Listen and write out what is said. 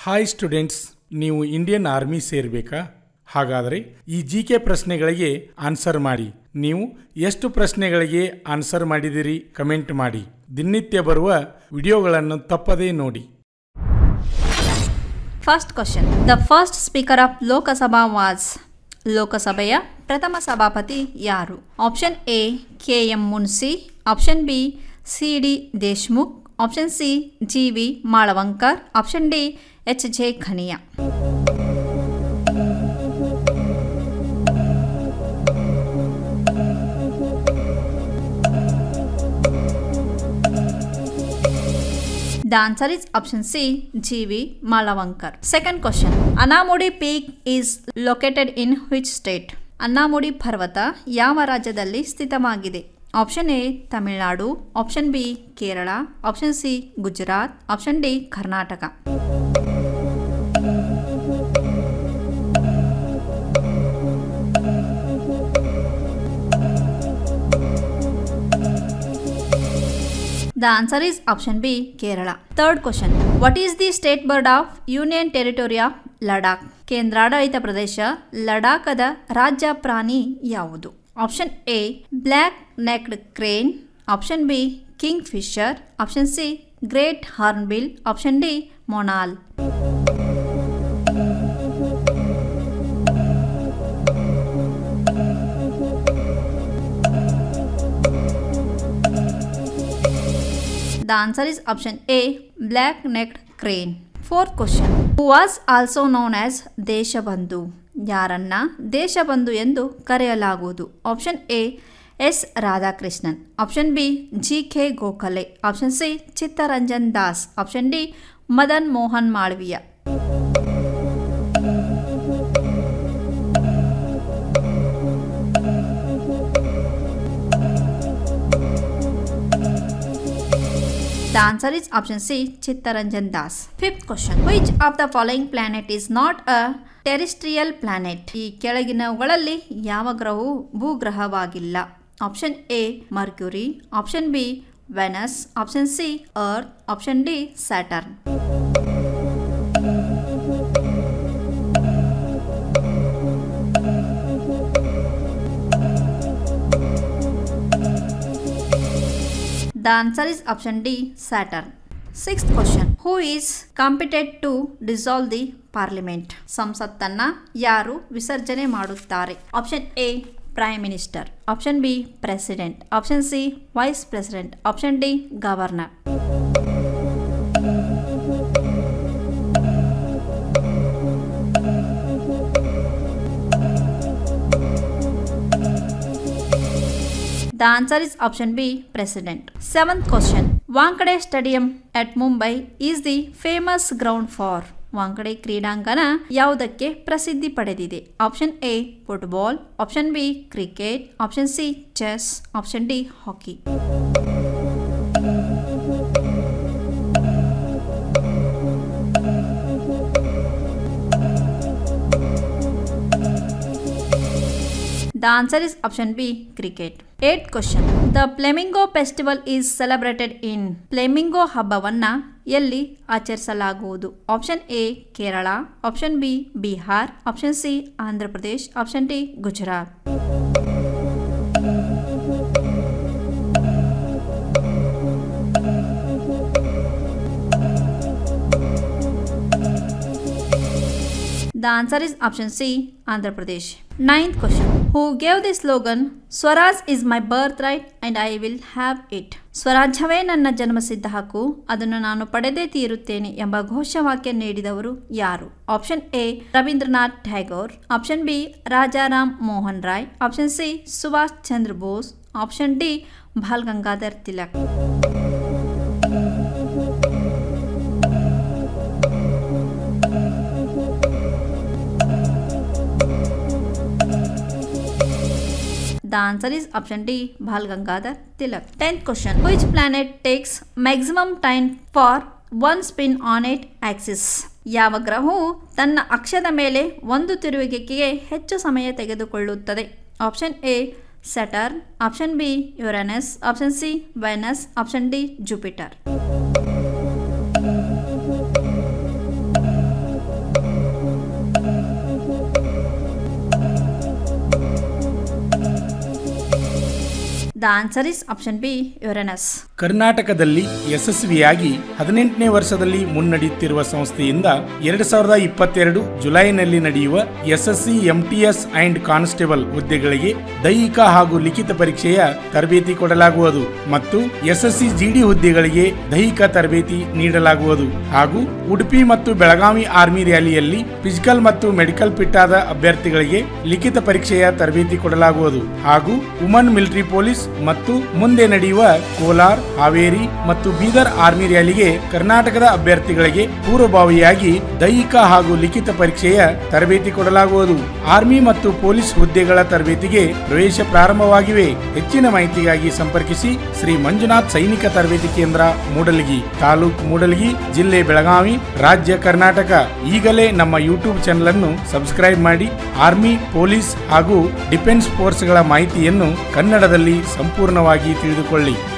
Hi students ನೀವು Indian army ಸೇರಬೇಕಾ ಹಾಗಾದರೆ ಈ ಜಿ ಕೆ ಪ್ರಶ್ನೆಗಳಿಗೆ ಆನ್ಸರ್ ಮಾಡಿ ನೀವು ಎಷ್ಟು ಪ್ರಶ್ನೆಗಳಿಗೆ ಆನ್ಸರ್ ಮಾಡಿದಿರಿ ಕಮೆಂಟ್ ಮಾಡಿ ದಿನನಿತ್ಯ ಬರುವ ವಿಡಿಯೋಗಳನ್ನು ತಪ್ಪದೇ ನೋಡಿ first question the first speaker of Lok Sabha was ಲೋಕಸಭೆಯ ಪ್ರಥಮ ಸಭಾಪತಿ ಯಾರು option A K M Munshi option B C D Deshmukh option C G V Mavalankar option D H J Kania The answer is option C, G.V. Malavankar. Second question. Anamudi Peak is located in which state? Anamudi ಪರ್ವತ ಯಾವ ರಾಜ್ಯದಲ್ಲಿ ಸ್ಥಿತವಾಗಿದೆ option A Tamil Nadu option B Kerala option C Gujarat option D Karnataka The answer is option B, Kerala. Third question. What is the state bird of Union Territory of Ladakh? ಕೇಂದ್ರಾಡಳಿತ ಪ್ರದೇಶ ಲಡಾಖದ ರಾಜ್ಯ ಪ್ರಾಣಿ ಯಾವುದು option A black necked crane option B kingfisher option C great hornbill option D monal The answer is option A, black necked crane. Fourth question. Who was also known as Deshbandhu ಯಾರನ್ನ ದೇಶಬಂಧು ಎಂದು ಕರೆಯಲಾಗುವುದು option A S Radhakrishnan option B G K Gokhale option C Chittaranjan Das option D Madan Mohan Malaviya The answer is option C, Chittaranjan Das. Fifth question. Which of the following planet is not a terrestrial planet? ಈ ಕೆಳಗಿನವುಗಳಲ್ಲಿ ಯಾವ ಗ್ರಹವು ಭೂಗ್ರಹವಾಗಿಲ್ಲ option A Mercury option B Venus option C Earth option D Saturn The answer is option D, Saturn. Sixth question. Who is competent to dissolve the parliament? ಸಂಸತ್ತನ್ನ ಯಾರು ವಿಸರ್ಜನೆ ಮಾಡುತ್ತಾರೆ option A prime minister option B president option C vice president option D governor The answer is option B, President. Seventh question. Wankhede Stadium at Mumbai is the famous ground for Wankhede ಕ್ರೀಡಾಂಗಣ ಯಾವುದಕ್ಕೆ ಪ್ರಸಿದ್ಧಿ ಪಡೆದಿದೆ option A football option B cricket option C chess option D hockey The answer is option B, cricket. Eighth question. The Flamingo Festival is celebrated in Flamingo ಹಬ್ಬವನ್ನ ಎಲ್ಲಿ ಆಚರಿಸಲಾಗುವುದು option A Kerala option B Bihar option C Andhra Pradesh option D Gujarat The answer is option C, Andhra Pradesh. Ninth question. Who gave the slogan Swaraj is my birthright and I will have it? ಸ್ವರಾಜ್ಯವೇ ನನ್ನ ಜನ್ಮಸಿದ್ಧ ಹಕ್ಕು ಅದನ್ನು ನಾನು ಪಡೆದೇ ತೀರುತ್ತೇನೆ ಎಂಬ ಘೋಷವಾಕ್ಯ ನೀಡಿದವರು ಯಾರು option A Rabindranath Tagore option B Rajaram Mohan Roy option C Subhash Chandra Bose option D Bal Gangadhar Tilak The answer is option D, Bhal Gangadhar Tilak. 10th question. Which planet takes maximum time for one spin on its axis? ಯಾವ ಗ್ರಹವು ತನ್ನ ಅಕ್ಷದ ಮೇಲೆ ಒಂದು ತಿರುವಿಗೆಗೆ ಹೆಚ್ಚು ಸಮಯ ತೆಗೆದುಕೊಳ್ಳುತ್ತದೆ option A Saturn option B Uranus option C Venus option D Jupiter The answer is option B, Uranus. ಕರ್ನಾಟಕದಲ್ಲಿ ಯಶಸ್ವಿಯಾಗಿ ಹದಿನೆಂಟನೇ ವರ್ಷದಲ್ಲಿ ಮುನ್ನಡೆಯುತ್ತಿರುವ ಸಂಸ್ಥೆಯಿಂದ ಎರಡ್ ಸಾವಿರದ ಇಪ್ಪತ್ತೆರಡು ಜುಲೈನಲ್ಲಿ ನಡೆಯುವ ಎಸ್ಎಸ್ಸಿ ಎಂಟಿಎಸ್ ಅಂಡ್ ಕಾನ್ಸ್ಟೇಬಲ್ ಹುದ್ದೆಗಳಿಗೆ ದೈಹಿಕ ಹಾಗೂ ಲಿಖಿತ ಪರೀಕ್ಷೆಯ ತರಬೇತಿ ಕೊಡಲಾಗುವುದು ಮತ್ತು ಎಸ್ಎಸ್ಸಿ ಜಿಡಿ ಹುದ್ದೆಗಳಿಗೆ ದೈಹಿಕ ತರಬೇತಿ ನೀಡಲಾಗುವುದು ಹಾಗೂ ಉಡುಪಿ ಮತ್ತು ಬೆಳಗಾವಿ ಆರ್ಮಿ ರ್ಯಾಲಿಯಲ್ಲಿ ಫಿಸಿಕಲ್ ಮತ್ತು ಮೆಡಿಕಲ್ ಫಿಟ್ ಆದ ಅಭ್ಯರ್ಥಿಗಳಿಗೆ ಲಿಖಿತ ಪರೀಕ್ಷೆಯ ತರಬೇತಿ ಕೊಡಲಾಗುವುದು ಹಾಗೂ ವುಮನ್ ಮಿಲಿಟರಿ ಪೊಲೀಸ್ ಮತ್ತು ಮುಂದೆ ನಡೆಯುವ ಕೋಲಾರ್ ಹಾವೇರಿ ಮತ್ತು ಬೀದರ್ ಆರ್ಮಿ ರ್ಯಾಲಿಗೆ ಕರ್ನಾಟಕದ ಅಭ್ಯರ್ಥಿಗಳಿಗೆ ಪೂರ್ವಭಾವಿಯಾಗಿ ದೈಹಿಕ ಹಾಗೂ ಲಿಖಿತ ಪರೀಕ್ಷೆಯ ತರಬೇತಿ ಕೊಡಲಾಗುವುದು ಆರ್ಮಿ ಮತ್ತು ಪೊಲೀಸ್ ಹುದ್ದೆಗಳ ತರಬೇತಿಗೆ ಪ್ರವೇಶ ಪ್ರಾರಂಭವಾಗಿವೆ ಹೆಚ್ಚಿನ ಮಾಹಿತಿಗಾಗಿ ಸಂಪರ್ಕಿಸಿ ಶ್ರೀ ಮಂಜುನಾಥ್ ಸೈನಿಕ ತರಬೇತಿ ಕೇಂದ್ರ ಮೂಡಲಗಿ ತಾಲೂಕ್ ಮೂಡಲಗಿ ಜಿಲ್ಲೆ ಬೆಳಗಾವಿ ರಾಜ್ಯ ಕರ್ನಾಟಕ ಈಗಲೇ ನಮ್ಮ ಯೂಟ್ಯೂಬ್ ಚಾನೆಲ್ ಅನ್ನು ಸಬ್ಸ್ಕ್ರೈಬ್ ಮಾಡಿ ಆರ್ಮಿ ಪೊಲೀಸ್ ಹಾಗೂ ಡಿಫೆನ್ಸ್ ಫೋರ್ಸ್ಗಳ ಮಾಹಿತಿಯನ್ನು ಕನ್ನಡದಲ್ಲಿ ಸಂಪೂರ್ಣವಾಗಿ ತಿಳಿದುಕೊಳ್ಳಿ